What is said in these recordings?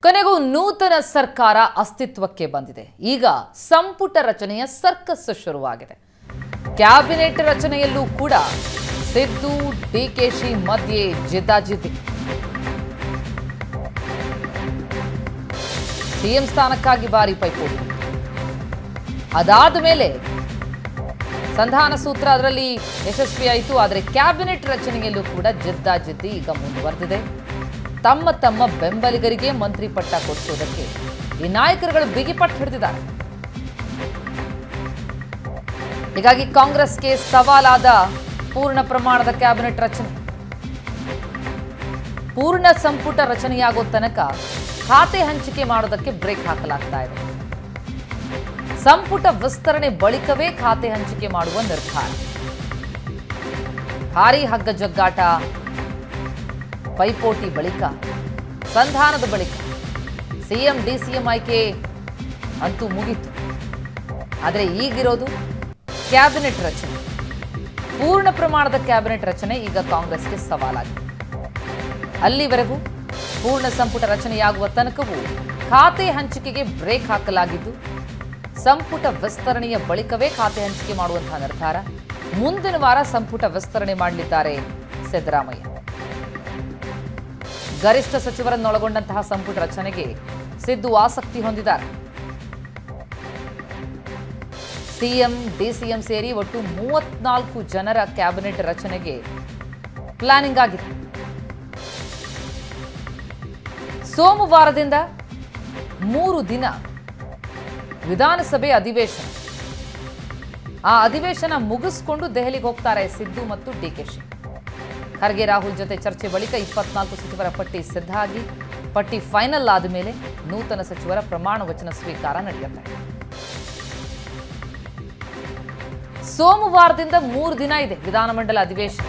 ಕೊನೆಗೂ ನೂತನ ಸರ್ಕಾರ ಅಸ್ತಿತ್ವಕ್ಕೆ ಬಂದಿದೆ ಈಗ ಸಂಪುಟ ರಚನೆಯ ಸರ್ಕಸ್ ಶುರುವಾಗಿದೆ ಕ್ಯಾಬಿನೆಟ್ ರಚನೆಯಲ್ಲೂ ಕೂಡ ಸಿದ್ದು ಡಿಕೆಶಿ ಮಧ್ಯೆ ಜಿದ್ದಾಜಿದ್ದಿ ಸಿಎಂ ಸ್ಥಾನಕ್ಕಾಗಿ ಬಾರಿ ಪೈಪೋಟಿ ಅದಾದ ಮೇಲೆ ಸಂಧಾನ ಸೂತ್ರ ಅದರಲ್ಲಿ ಯಶಸ್ವಿಯಾಯಿತು ಆದರೆ ಕ್ಯಾಬಿನೆಟ್ ರಚನೆಯಲ್ಲೂ ಕೂಡ ಜಿದ್ದಾಜಿದ್ದಿ ಈಗ ಮುಂದುವರೆದಿದೆ ತಮ್ಮ ತಮ್ಮ ಬೆಂಬಲಿಗರಿಗೆ ಮಂತ್ರಿ ಪಟ್ಟ ಕೊಡಿಸುವುದಕ್ಕೆ ಈ ನಾಯಕರುಗಳು ಬಿಗಿಪಟ್ಟು ಹಿಡಿದಿದ್ದಾರೆ ಹೀಗಾಗಿ ಕಾಂಗ್ರೆಸ್ಗೆ ಸವಾಲಾದ ಪೂರ್ಣ ಪ್ರಮಾಣದ ಕ್ಯಾಬಿನೆಟ್ ರಚನೆ ಪೂರ್ಣ ಸಂಪುಟ ರಚನೆಯಾಗೋ ತನಕ ಖಾತೆ ಹಂಚಿಕೆ ಮಾಡೋದಕ್ಕೆ ಬ್ರೇಕ್ ಹಾಕಲಾಗ್ತಾ ಇದೆ ಸಂಪುಟ ವಿಸ್ತರಣೆ ಬಳಿಕವೇ ಖಾತೆ ಹಂಚಿಕೆ ಮಾಡುವ ನಿರ್ಧಾರ ಭಾರೀ ಹಗ್ಗ ಜಗ್ಗಾಟ ಪೈಪೋಟಿ ಬಳಿಕ ಸಂಧಾನದ ಬಳಿಕ ಸಿಎಂ ಡಿಸಿಎಂ ಆಯ್ಕೆ ಅಂತೂ ಮುಗೀತು ಆದರೆ ಈಗಿರೋದು ಕ್ಯಾಬಿನೆಟ್ ರಚನೆ ಪೂರ್ಣ ಪ್ರಮಾಣದ ಕ್ಯಾಬಿನೆಟ್ ರಚನೆ ಈಗ ಕಾಂಗ್ರೆಸ್ಗೆ ಸವಾಲಾಗಿದೆ ಅಲ್ಲಿವರೆಗೂ ಪೂರ್ಣ ಸಂಪುಟ ರಚನೆಯಾಗುವ ತನಕವೂ ಖಾತೆ ಹಂಚಿಕೆಗೆ ಬ್ರೇಕ್ ಹಾಕಲಾಗಿದ್ದು ಸಂಪುಟ ವಿಸ್ತರಣೆಯ ಬಳಿಕವೇ ಖಾತೆ ಹಂಚಿಕೆ ಮಾಡುವಂತಹ ನಿರ್ಧಾರ ಮುಂದಿನ ವಾರ ಸಂಪುಟ ವಿಸ್ತರಣೆ ಮಾಡಲಿದ್ದಾರೆ ಸಿದ್ದರಾಮಯ್ಯ ಗರಿಷ್ಠ ಸಚಿವರನ್ನೊಳಗೊಂಡಂತಹ ಸಂಪುಟ ರಚನೆಗೆ ಸಿದ್ದು ಆಸಕ್ತಿ ಹೊಂದಿದ್ದಾರೆ ಸಿಎಂ ಡಿಸಿಎಂ ಸೇರಿ ಒಟ್ಟು ಮೂವತ್ನಾಲ್ಕು ಜನರ ಕ್ಯಾಬಿನೆಟ್ ರಚನೆಗೆ ಪ್ಲಾನಿಂಗ್ ಆಗಿದೆ ಸೋಮವಾರದಿಂದ ಮೂರು ದಿನ ವಿಧಾನಸಭೆ ಅಧಿವೇಶನ ಆ ಅಧಿವೇಶನ ಮುಗಿಸ್ಕೊಂಡು ದೆಹಲಿಗೆ ಹೋಗ್ತಾರೆ ಸಿದ್ದು ಮತ್ತು ಡಿಕೆಶಿ ಖರ್ಗೆ ರಾಹುಲ್ ಜೊತೆ ಚರ್ಚೆ ಬಳಿಕ ಇಪ್ಪತ್ನಾಲ್ಕು ಸಚಿವರ ಪಟ್ಟಿ ಸಿದ್ಧ ಆಗಿ ಪಟ್ಟಿ ಫೈನಲ್ ಆದ ಮೇಲೆ ನೂತನ ಸಚಿವರ ಪ್ರಮಾಣ ವಚನ ಸ್ವೀಕಾರ ನಡೆಯುತ್ತೆ ಸೋಮವಾರದಿಂದ ಮೂರು ದಿನ ಇದೆ ವಿಧಾನಮಂಡಲ ಅಧಿವೇಶನ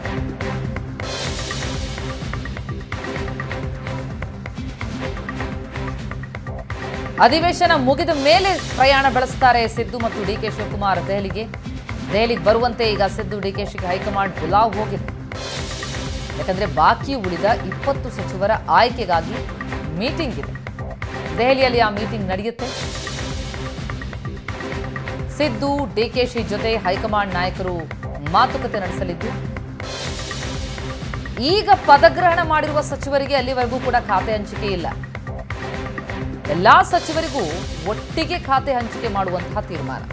ಅಧಿವೇಶನ ಮುಗಿದ ಮೇಲೆ ಪ್ರಯಾಣ ಬೆಳೆಸ್ತಾರೆ ಸಿದ್ದು ಮತ್ತು ಡಿ ಕೆ ಶಿವಕುಮಾರ್ ದೆಹಲಿಗೆ ದೆಹಲಿಗೆ ಬರುವಂತೆ ಈಗ ಸಿದ್ದು ಡಿ ಕೆ ಶಿಗೆ ಹೈಕಮಾಂಡ್ ಬುಲಾವ್ ಹೋಗಿದೆ ಯಾಕಂದ್ರೆ ಬಾಕಿ ಉಳಿದ ಇಪ್ಪತ್ತು ಸಚಿವರ ಆಯ್ಕೆಗಾಗಿ ಮೀಟಿಂಗ್ ಇದೆ ದೆಹಲಿಯಲ್ಲಿ ಆ ಮೀಟಿಂಗ್ ನಡೆಯುತ್ತೆ ಸಿದ್ದು ಡಿಕೆಶಿ ಜೊತೆ ಹೈಕಮಾಂಡ್ ನಾಯಕರು ಮಾತುಕತೆ ನಡೆಸಲಿದ್ದು ಈಗ ಪದಗ್ರಹಣ ಮಾಡಿರುವ ಸಚಿವರಿಗೆ ಅಲ್ಲಿವರೆಗೂ ಕೂಡ ಖಾತೆ ಹಂಚಿಕೆ ಇಲ್ಲ ಎಲ್ಲಾ ಸಚಿವರಿಗೂ ಒಟ್ಟಿಗೆ ಖಾತೆ ಹಂಚಿಕೆ ಮಾಡುವಂತಹ ತೀರ್ಮಾನ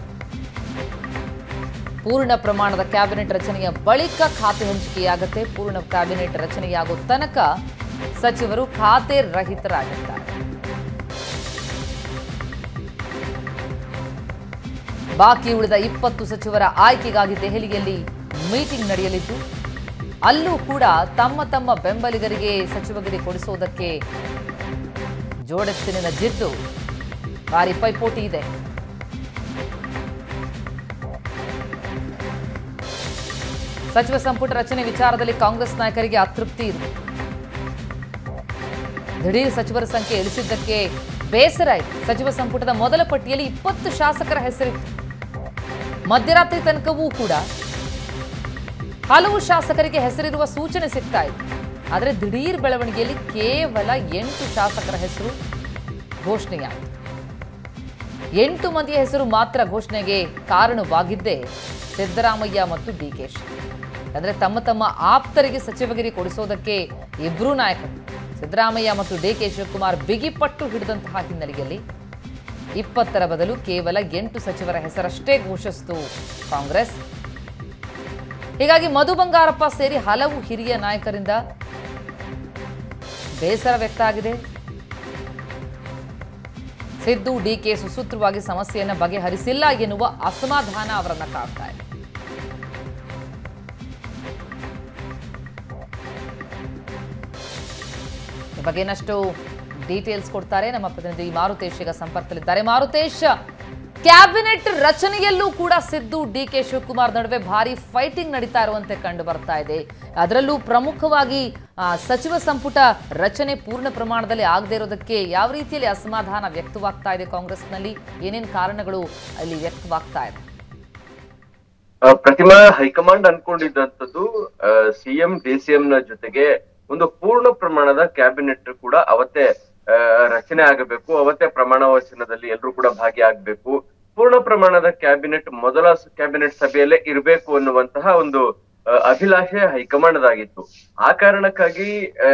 ಪೂರ್ಣ ಪ್ರಮಾಣದ ಕ್ಯಾಬಿನೆಟ್ ರಚನೆಯ ಬಳಿಕ ಖಾತೆ ಹಂಚಿಕೆಯಾಗತ್ತೆ ಪೂರ್ಣ ಕ್ಯಾಬಿನೆಟ್ ರಚನೆಯಾಗೋ ತನಕ ಸಚಿವರು ಖಾತೆ ರಹಿತರಾಗಿರ್ತಾರೆ ಬಾಕಿ ಉಳಿದ ಇಪ್ಪತ್ತು ಸಚಿವರ ಆಯ್ಕೆಗಾಗಿ ದೆಹಲಿಯಲ್ಲಿ ಮೀಟಿಂಗ್ ನಡೆಯಲಿದ್ದು ಅಲ್ಲೂ ಕೂಡ ತಮ್ಮ ತಮ್ಮ ಬೆಂಬಲಿಗರಿಗೆ ಸಚಿವಗಿರಿ ಕೊಡಿಸುವುದಕ್ಕೆ ಜೋಡೆತ್ತಿನ ಜಿದ್ದು ಭಾರಿ ಪೈಪೋಟಿ ಇದೆ ಸಚಿವ ಸಂಪುಟ ರಚನೆ ವಿಚಾರದಲ್ಲಿ ಕಾಂಗ್ರೆಸ್ ನಾಯಕರಿಗೆ ಅತೃಪ್ತಿ ಇದೆ ದಿಢೀರ್ ಸಚಿವರ ಸಂಖ್ಯೆ ಇಳಿಸಿದ್ದಕ್ಕೆ ಬೇಸರ ಇದೆ ಸಚಿವ ಸಂಪುಟದ ಮೊದಲ ಪಟ್ಟಿಯಲ್ಲಿ ಇಪ್ಪತ್ತು ಶಾಸಕರ ಹೆಸರಿತ್ತು ಮಧ್ಯರಾತ್ರಿ ತನಕವೂ ಕೂಡ ಹಲವು ಶಾಸಕರಿಗೆ ಹೆಸರಿರುವ ಸೂಚನೆ ಸಿಗ್ತಾ ಇತ್ತು ಆದರೆ ದಿಢೀರ್ ಬೆಳವಣಿಗೆಯಲ್ಲಿ ಕೇವಲ ಎಂಟು ಶಾಸಕರ ಹೆಸರು ಘೋಷಣೆಯಾಯಿತು ಎಂಟು ಮಂದಿಯ ಹೆಸರು ಮಾತ್ರ ಘೋಷಣೆಗೆ ಕಾರಣವಾಗಿದ್ದೇ ಸಿದ್ದರಾಮಯ್ಯ ಮತ್ತು ಡಿಕೆಶಿ ಅಂದರೆ ತಮ್ಮ ತಮ್ಮ ಆಪ್ತರಿಗೆ ಸಚಿವಗಿರಿ ಕೊಡಿಸೋದಕ್ಕೆ ಇಬ್ಬರೂ ನಾಯಕರು ಸಿದ್ದರಾಮಯ್ಯ ಮತ್ತು ಡಿ ಕೆ ಶಿವಕುಮಾರ್ ಬಿಗಿಪಟ್ಟು ಹಿಡಿದಂತಹ ಹಿನ್ನೆಲೆಯಲ್ಲಿ ಇಪ್ಪತ್ತರ ಬದಲು ಕೇವಲ ಎಂಟು ಸಚಿವರ ಹೆಸರಷ್ಟೇ ಘೋಷಿಸಿತು ಕಾಂಗ್ರೆಸ್ ಹೀಗಾಗಿ ಮಧು ಬಂಗಾರಪ್ಪ ಸೇರಿ ಹಲವು ಹಿರಿಯ ನಾಯಕರಿಂದ ಬೇಸರ ವ್ಯಕ್ತ ಆಗಿದೆ ಸಿದ್ದು ಡಿಕೆ ಸುಸೂತ್ರವಾಗಿ ಸಮಸ್ಯೆಯನ್ನು ಬಗೆಹರಿಸಿಲ್ಲ ಎನ್ನುವ ಅಸಮಾಧಾನ ಅವರನ್ನ ಕಾಡ್ತಾ ಇದೆ ಈ ಬಗ್ಗೆ ಇನ್ನಷ್ಟು ಡೀಟೇಲ್ಸ್ ಕೊಡ್ತಾರೆ ನಮ್ಮ ಪ್ರತಿನಿಧಿ ಮಾರುತೇಶ್ ಈಗ ಸಂಪರ್ಕದಲ್ಲಿದ್ದಾರೆ ಮಾರುತೇಶ್ ಕ್ಯಾಬಿನೆಟ್ ರಚನೆಯಲ್ಲೂ ಕೂಡ ಸಿದ್ದು ಡಿ ಕೆ ಶಿವಕುಮಾರ್ ನಡುವೆ ಭಾರಿ ಫೈಟಿಂಗ್ ನಡೀತಾ ಇರುವಂತೆ ಕಂಡು ಬರ್ತಾ ಇದೆ ಅದರಲ್ಲೂ ಪ್ರಮುಖವಾಗಿ ಆ, ಸಚಿವ ಸಂಪುಟ ರಚನೆ ಪೂರ್ಣ ಪ್ರಮಾಣದಲ್ಲಿ ಆಗದೇ ಇರೋದಕ್ಕೆ ಯಾವ ರೀತಿಯಲ್ಲಿ ಅಸಮಾಧಾನ ವ್ಯಕ್ತವಾಗ್ತಾ ಇದೆ ಕಾಂಗ್ರೆಸ್ನಲ್ಲಿ ಏನೇನು ಕಾರಣಗಳು ಅಲ್ಲಿ ವ್ಯಕ್ತವಾಗ್ತಾ ಇದೆ ಆ, ಪ್ರತಿಮಾ ಹೈಕಮಾಂಡ್ ಅನ್ಕೊಂಡಿದ್ದಂಥದ್ದು ಸಿಎಂ ಡಿಸಿಎಂ ನ ಜೊತೆಗೆ ಒಂದು ಪೂರ್ಣ ಪ್ರಮಾಣದ ಕ್ಯಾಬಿನೆಟ್ ಕೂಡ ಅವತ್ತೇ ಆ, ರಚನೆ ಆಗಬೇಕು ಅವತ್ತೇ ಪ್ರಮಾಣ ವಚನದಲ್ಲಿ ಎಲ್ಲರೂ ಕೂಡ ಭಾಗಿಯಾಗಬೇಕು ಪೂರ್ಣ ಪ್ರಮಾಣದ ಕ್ಯಾಬಿನೆಟ್ ಮೊದಲ ಕ್ಯಾಬಿನೆಟ್ ಸಭೆಯಲ್ಲೇ ಇರಬೇಕು ಅನ್ನುವಂತಹ ಒಂದು ಆ, ಅಭಿಲಾಷೆ ಹೈಕಮಾಂಡ್ದಾಗಿತ್ತು ಆ ಕಾರಣಕ್ಕಾಗಿ ಆ,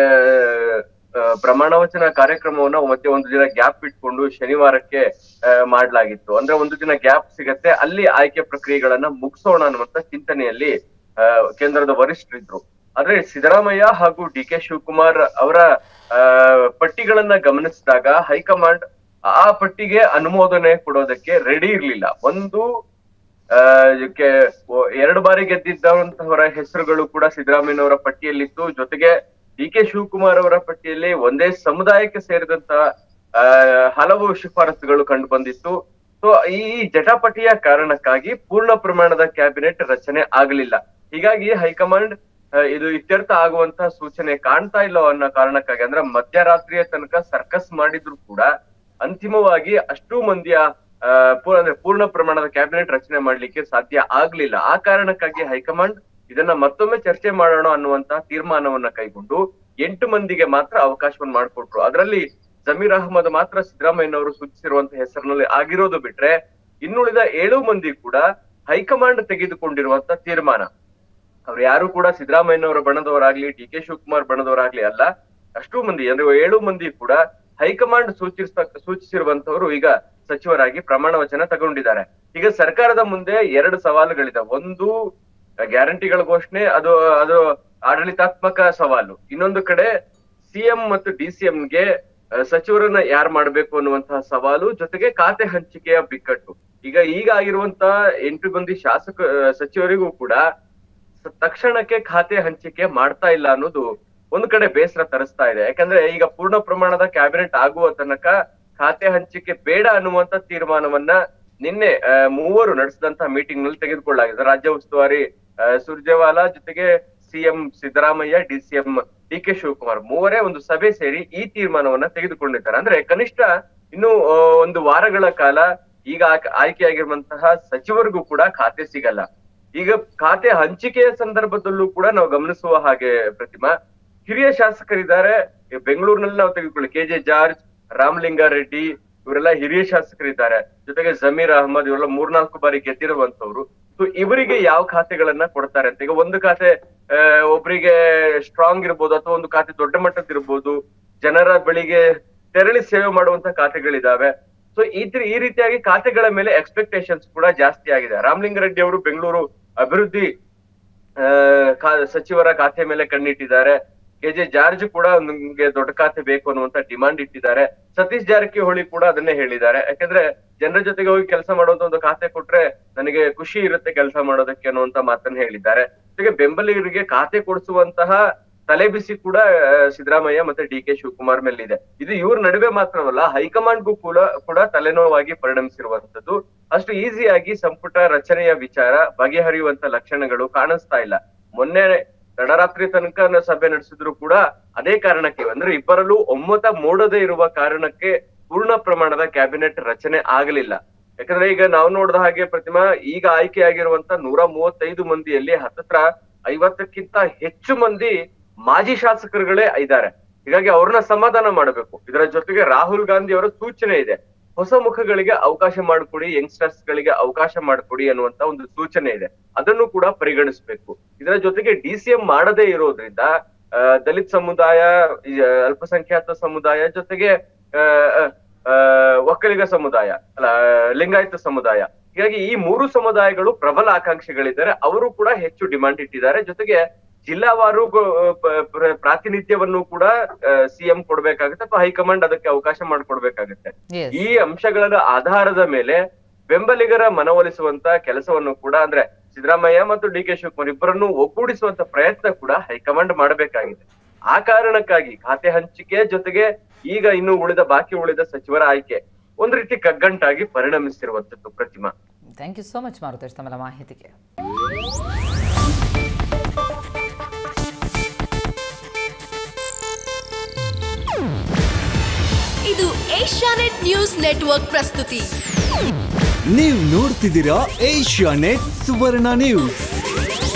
ಆ, ಪ್ರಮಾಣ ವಚನ ಕಾರ್ಯಕ್ರಮವನ್ನ ಮತ್ತೆ ಒಂದು ದಿನ ಗ್ಯಾಪ್ ಇಟ್ಕೊಂಡು ಶನಿವಾರಕ್ಕೆ ಆ, ಮಾಡ್ಲಾಗಿತ್ತು ಅಂದ್ರೆ ಒಂದು ದಿನ ಗ್ಯಾಪ್ ಸಿಗತ್ತೆ ಅಲ್ಲಿ ಆಯ್ಕೆ ಪ್ರಕ್ರಿಯೆಗಳನ್ನ ಮುಗಿಸೋಣ ಅನ್ನುವಂತ ಚಿಂತನೆಯಲ್ಲಿ ಆ, ಕೇಂದ್ರದ ವರಿಷ್ಠರಿದ್ರು ಆದ್ರೆ ಸಿದ್ದರಾಮಯ್ಯ ಹಾಗೂ ಡಿ ಕೆ ಶಿವಕುಮಾರ್ ಅವರ ಆ, ಪಟ್ಟಿಗಳನ್ನ ಗಮನಿಸಿದಾಗ ಹೈಕಮಾಂಡ್ ಆ ಪಟ್ಟಿಗೆ ಅನುಮೋದನೆ ಕೊಡೋದಕ್ಕೆ ರೆಡಿ ಇರ್ಲಿಲ್ಲ ಒಂದು ಆ, ಇದಕ್ಕೆ ಒ- ಎರಡು ಬಾರಿ ಗೆದ್ದಿದ್ದಂತಹವರ ಹೆಸರುಗಳು ಕೂಡ ಸಿದ್ದರಾಮಯ್ಯನವರ ಪಟ್ಟಿಯಲ್ಲಿತ್ತು ಜೊತೆಗೆ ಡಿ ಕೆ ಶಿವಕುಮಾರ್ ಅವರ ಪಟ್ಟಿಯಲ್ಲಿ ಒಂದೇ ಸಮುದಾಯಕ್ಕೆ ಸೇರಿದಂತ ಆ, ಹಲವು ಶಿಫಾರಸುಗಳು ಕಂಡು ಬಂದಿತ್ತು ಸೊ ಈ ಜಟಾಪಟಿಯ ಕಾರಣಕ್ಕಾಗಿ ಪೂರ್ಣ ಪ್ರಮಾಣದ ಕ್ಯಾಬಿನೆಟ್ ರಚನೆ ಆಗಲಿಲ್ಲ ಹೀಗಾಗಿ ಹೈಕಮಾಂಡ್ ಆ, ಇದು ಇತ್ಯರ್ಥ ಆಗುವಂತಹ ಸೂಚನೆ ಕಾಣ್ತಾ ಇಲ್ಲ ಅನ್ನೋ ಕಾರಣಕ್ಕಾಗಿ ಅಂದ್ರೆ ಮಧ್ಯರಾತ್ರಿಯ ತನಕ ಸರ್ಕಸ್ ಮಾಡಿದ್ರು ಕೂಡ ಅಂತಿಮವಾಗಿ ಅಷ್ಟು ಮಂದಿಯ ಆ, ಪೂರ್ಣ ಅಂದ್ರೆ ಪೂರ್ಣ ಪ್ರಮಾಣದ ಕ್ಯಾಬಿನೆಟ್ ರಚನೆ ಮಾಡ್ಲಿಕ್ಕೆ ಸಾಧ್ಯ ಆಗ್ಲಿಲ್ಲ ಆ ಕಾರಣಕ್ಕಾಗಿ ಹೈಕಮಾಂಡ್ ಇದನ್ನ ಮತ್ತೊಮ್ಮೆ ಚರ್ಚೆ ಮಾಡೋಣ ಅನ್ನುವಂತಹ ತೀರ್ಮಾನವನ್ನ ಕೈಗೊಂಡು ಎಂಟು ಮಂದಿಗೆ ಮಾತ್ರ ಅವಕಾಶವನ್ನ ಮಾಡಿಕೊಟ್ರು ಅದರಲ್ಲಿ ಜಮೀರ್ ಅಹಮದ್ ಮಾತ್ರ ಸಿದ್ದರಾಮಯ್ಯನವರು ಸೂಚಿಸಿರುವಂತಹ ಹೆಸರಿನಲ್ಲಿ ಆಗಿರೋದು ಬಿಟ್ರೆ ಇನ್ನುಳಿದ ಏಳು ಮಂದಿ ಕೂಡ ಹೈಕಮಾಂಡ್ ತೆಗೆದುಕೊಂಡಿರುವಂತ ತೀರ್ಮಾನ ಅವ್ರು ಯಾರು ಕೂಡ ಸಿದ್ದರಾಮಯ್ಯನವರ ಬಣದವರಾಗ್ಲಿ ಡಿ ಕೆ ಶಿವಕುಮಾರ್ ಬಣದವರಾಗ್ಲಿ ಅಲ್ಲ ಅಷ್ಟು ಮಂದಿ ಅಂದ್ರೆ ಏಳು ಮಂದಿ ಕೂಡ ಹೈಕಮಾಂಡ್ ಸೂಚಿಸ ಸೂಚಿಸಿರುವಂತವರು ಈಗ ಸಚಿವರಾಗಿ ಪ್ರಮಾಣ ವಚನ ತಗೊಂಡಿದ್ದಾರೆ ಈಗ ಸರ್ಕಾರದ ಮುಂದೆ ಎರಡು ಸವಾಲುಗಳಿದೆ ಒಂದು ಗ್ಯಾರಂಟಿಗಳ ಘೋಷಣೆ ಅದು ಅದು ಆಡಳಿತಾತ್ಮಕ ಸವಾಲು ಇನ್ನೊಂದು ಕಡೆ ಸಿಎಂ ಮತ್ತು ಡಿ ಗೆ ಸಚಿವರನ್ನ ಯಾರು ಮಾಡ್ಬೇಕು ಅನ್ನುವಂತಹ ಸವಾಲು ಜೊತೆಗೆ ಖಾತೆ ಹಂಚಿಕೆಯ ಬಿಕ್ಕಟ್ಟು ಈಗ ಈಗ ಆಗಿರುವಂತಹ ಎಂಟು ಮಂದಿ ಶಾಸಕ ಆ, ಸಚಿವರಿಗೂ ಕೂಡ ಸ- ತಕ್ಷಣಕ್ಕೆ ಖಾತೆ ಹಂಚಿಕೆ ಮಾಡ್ತಾ ಇಲ್ಲ ಅನ್ನೋದು ಒಂದು ಕಡೆ ಬೇಸರ ತರಿಸ್ತಾ ಇದೆ ಯಾಕಂದ್ರೆ ಈಗ ಪೂರ್ಣ ಪ್ರಮಾಣದ ಕ್ಯಾಬಿನೆಟ್ ಆಗುವ ತನಕ ಖಾತೆ ಹಂಚಿಕೆ ಬೇಡ ಅನ್ನುವಂತ ತೀರ್ಮಾನವನ್ನ ನಿನ್ನೆ ಆ, ಮೂವರು ನಡೆಸಿದಂತಹ ಮೀಟಿಂಗ್ ನಲ್ಲಿ ತೆಗೆದುಕೊಳ್ಳಲಾಗಿದೆ ರಾಜ್ಯ ಉಸ್ತುವಾರಿ ಆ, ಸುರ್ಜೇವಾಲಾ ಜೊತೆಗೆ CM Siddaramaiah D CM D K Shivakumar ಮೂವರೇ ಒಂದು ಸಭೆ ಸೇರಿ ಈ ತೀರ್ಮಾನವನ್ನ ತೆಗೆದುಕೊಂಡಿದ್ದಾರೆ ಅಂದ್ರೆ ಕನಿಷ್ಠ ಇನ್ನು ಆ, ಒಂದು ವಾರಗಳ ಕಾಲ ಈಗ ಆಯ್ಕೆ- ಆಯ್ಕೆಯಾಗಿರುವಂತಹ ಸಚಿವರಿಗೂ ಕೂಡ ಖಾತೆ ಸಿಗಲ್ಲ ಈಗ ಖಾತೆ ಹಂಚಿಕೆಯ ಸಂದರ್ಭದಲ್ಲೂ ಕೂಡ ನಾವು ಗಮನಿಸುವ ಹಾಗೆ ಪ್ರತಿಮಾ ಹಿರಿಯ ಶಾಸಕರಿದ್ದಾರೆ ಈ ಬೆಂಗಳೂರಿನಲ್ಲಿ ನಾವು ತೆಗೆದುಕೊಳ್ಳಿ ಕೆ ಜೆ ಜಾರ್ಜ್ ರಾಮಲಿಂಗಾರೆಡ್ಡಿ ಇವರೆಲ್ಲ ಹಿರಿಯ ಶಾಸಕರಿದ್ದಾರೆ ಜೊತೆಗೆ ಜಮೀರ್ ಅಹಮದ್ ಇವರೆಲ್ಲ ಮೂರ್ನಾಲ್ಕು ಬಾರಿ ಗೆದ್ದಿರುವಂತವ್ರು ಸೊ ಇವರಿಗೆ ಯಾವ ಖಾತೆಗಳನ್ನ ಕೊಡ್ತಾರೆ ಅಂತ ಈಗ ಒಂದು ಖಾತೆ ಆ, ಒಬ್ರಿಗೆ ಸ್ಟ್ರಾಂಗ್ ಇರ್ಬೋದು ಅಥವಾ ಒಂದು ಖಾತೆ ದೊಡ್ಡ ಮಟ್ಟದ ಇರ್ಬೋದು ಜನರ ಬಳಿಗೆ ತೆರಳಿ ಸೇವೆ ಮಾಡುವಂತ ಖಾತೆಗಳಿದಾವೆ ಸೊ ಈ ತಿ- ಈ ರೀತಿಯಾಗಿ ಖಾತೆಗಳ ಮೇಲೆ ಎಕ್ಸ್ಪೆಕ್ಟೇಷನ್ಸ್ ಕೂಡ ಜಾಸ್ತಿ ಆಗಿದೆ ರಾಮಲಿಂಗಾರೆಡ್ಡಿ ಅವರು ಬೆಂಗಳೂರು ಅಭಿವೃದ್ಧಿ ಆ, ಖಾ- ಸಚಿವರ ಖಾತೆ ಮೇಲೆ ಕಣ್ಣಿಟ್ಟಿದ್ದಾರೆ ಕೆ ಜೆ ಜಾರ್ಜ್ ಕೂಡ ನಮ್ಗೆ ದೊಡ್ಡ ಖಾತೆ ಬೇಕು ಅನ್ನುವಂತ ಡಿಮಾಂಡ್ ಇಟ್ಟಿದ್ದಾರೆ ಸತೀಶ್ ಜಾರಕಿಹೊಳಿ ಕೂಡ ಅದನ್ನೇ ಹೇಳಿದ್ದಾರೆ ಯಾಕಂದ್ರೆ ಜನರ ಜೊತೆಗೆ ಹೋಗಿ ಕೆಲಸ ಮಾಡುವಂತ ಒಂದು ಖಾತೆ ಕೊಟ್ರೆ ನನಗೆ ಖುಷಿ ಇರುತ್ತೆ ಕೆಲಸ ಮಾಡೋದಕ್ಕೆ ಅನ್ನುವಂತ ಮಾತನ್ನ ಹೇಳಿದ್ದಾರೆ ಜೊತೆಗೆ ಬೆಂಬಲಿಗರಿಗೆ ಖಾತೆ ಕೊಡಿಸುವಂತಹ ತಲೆಬಿಸಿ ಕೂಡ ಆ, ಸಿದ್ದರಾಮಯ್ಯ ಮತ್ತೆ ಡಿ ಕೆ ಶಿವಕುಮಾರ್ ಮೇಲಿದೆ ಇದು ಇವ್ರ ನಡುವೆ ಮಾತ್ರವಲ್ಲ ಹೈಕಮಾಂಡ್ಗೂ ಕೂಡ ಕೂಡ ತಲೆನೋವಾಗಿ ಪರಿಣಮಿಸಿರುವಂತದ್ದು ಅಷ್ಟು ಈಸಿಯಾಗಿ ಸಂಪುಟ ರಚನೆಯ ವಿಚಾರ ಬಗೆಹರಿಯುವಂತ ಲಕ್ಷಣಗಳು ಕಾಣಿಸ್ತಾ ಇಲ್ಲ ಮೊನ್ನೆ ತಡರಾತ್ರಿ ತನಕ ನ- ಸಭೆ ನಡೆಸಿದ್ರು ಕೂಡ ಅದೇ ಕಾರಣಕ್ಕೆ ಅಂದ್ರೆ ಇಬ್ಬರಲ್ಲೂ ಒಮ್ಮತ ಮೂಡದೇ ಇರುವ ಕಾರಣಕ್ಕೆ ಪೂರ್ಣ ಪ್ರಮಾಣದ ಕ್ಯಾಬಿನೆಟ್ ರಚನೆ ಆಗಲಿಲ್ಲ ಯಾಕಂದ್ರೆ ಈಗ ನಾವು ನೋಡಿದ ಹಾಗೆ ಪ್ರತಿಮಾ ಈಗ ಆಯ್ಕೆಯಾಗಿರುವಂತ ನೂರ ಮೂವತ್ತೈದು ಮಂದಿಯಲ್ಲಿ ಹತ್ತತ್ರ ಐವತ್ತಕ್ಕಿಂತ ಹೆಚ್ಚು ಮಂದಿ ಮಾಜಿ ಶಾಸಕರುಗಳೇ ಇದ್ದಾರೆ ಹೀಗಾಗಿ ಅವ್ರನ್ನ ಸಮಾಧಾನ ಮಾಡಬೇಕು ಇದರ ಜೊತೆಗೆ ರಾಹುಲ್ ಗಾಂಧಿ ಅವರ ಸೂಚನೆ ಇದೆ ಹೊಸ ಮುಖಗಳಿಗೆ ಅವಕಾಶ ಮಾಡಿಕೊಡಿ ಯಂಗ್ಸ್ಟರ್ಸ್ ಗಳಿಗೆ ಅವಕಾಶ ಮಾಡಿಕೊಡಿ ಅನ್ನುವಂತ ಒಂದು ಸೂಚನೆ ಇದೆ ಅದನ್ನು ಕೂಡ ಪರಿಗಣಿಸಬೇಕು ಇದರ ಜೊತೆಗೆ ಡಿ ಸಿ ಎಂ ಮಾಡದೇ ಇರೋದ್ರಿಂದ ಆ, ದಲಿತ ಸಮುದಾಯ ಈ, ಆ, ಅಲ್ಪಸಂಖ್ಯಾತ ಸಮುದಾಯ ಜೊತೆಗೆ ಆ, ಆ, ಆ, ಒಕ್ಕಲಿಗ ಸಮುದಾಯ ಅಲ್ಲ ಆ, ಲಿಂಗಾಯತ ಸಮುದಾಯ ಹೀಗಾಗಿ ಈ ಮೂರು ಸಮುದಾಯಗಳು ಪ್ರಬಲ ಆಕಾಂಕ್ಷಿಗಳಿದ್ದಾರೆ ಅವರು ಕೂಡ ಹೆಚ್ಚು ಡಿಮಾಂಡ್ ಇಟ್ಟಿದ್ದಾರೆ ಜೊತೆಗೆ ಜಿಲ್ಲಾವಾರು ಗೊ- ಪ- ಪ್ರ- ಪ್ರಾತಿನಿಧ್ಯವನ್ನು ಕೂಡ ಸಿಎಂ ಕೊಡ್ಬೇಕಾಗುತ್ತೆ ಅಥವಾ ಹೈಕಮಾಂಡ್ ಅದಕ್ಕೆ ಅವಕಾಶ ಮಾಡಿಕೊಡ್ಬೇಕಾಗುತ್ತೆ ಎಸ್ ಈ ಅಂಶಗಳ ಆಧಾರದ ಮೇಲೆ ಬೆಂಬಲಿಗರ ಮನವೊಲಿಸುವಂತ ಕೆಲಸವನ್ನು ಕೂಡ ಅಂದ್ರೆ ಸಿದ್ದರಾಮಯ್ಯ ಮತ್ತು ಡಿ ಕೆ ಶಿವಕುಮಾರ್ ಇಬ್ಬರನ್ನು ಒಗ್ಗೂಡಿಸುವಂತ ಪ್ರಯತ್ನ ಕೂಡ ಹೈಕಮಾಂಡ್ ಮಾಡಬೇಕಾಗಿದೆ ಆ ಕಾರಣಕ್ಕಾಗಿ ಖಾತೆ ಹಂಚಿಕೆ ಜೊತೆಗೆ ಈಗ ಇನ್ನು ಉಳಿದ ಬಾಕಿ ಉಳಿದ ಸಚಿವರ ಆಯ್ಕೆ ಒಂದ್ ರೀತಿ ಕಗ್ಗಂಟಾಗಿ ಪರಿಣಮಿಸಿರುವಂತದ್ದು Pratima thank you so much Maruthesh ತಮ್ಮೆಲ್ಲ ಮಾಹಿತಿಗೆ ಇದು ಏಷ್ಯಾನೆಟ್ ನ್ಯೂಸ್ ನೆಟ್ವರ್ಕ್ ಪ್ರಸ್ತುತಿ ನೀವು ನೋಡ್ತಿದ್ದೀರಾ ಏಷ್ಯಾ ನೆಟ್ ಸುವರ್ಣ ನ್ಯೂಸ್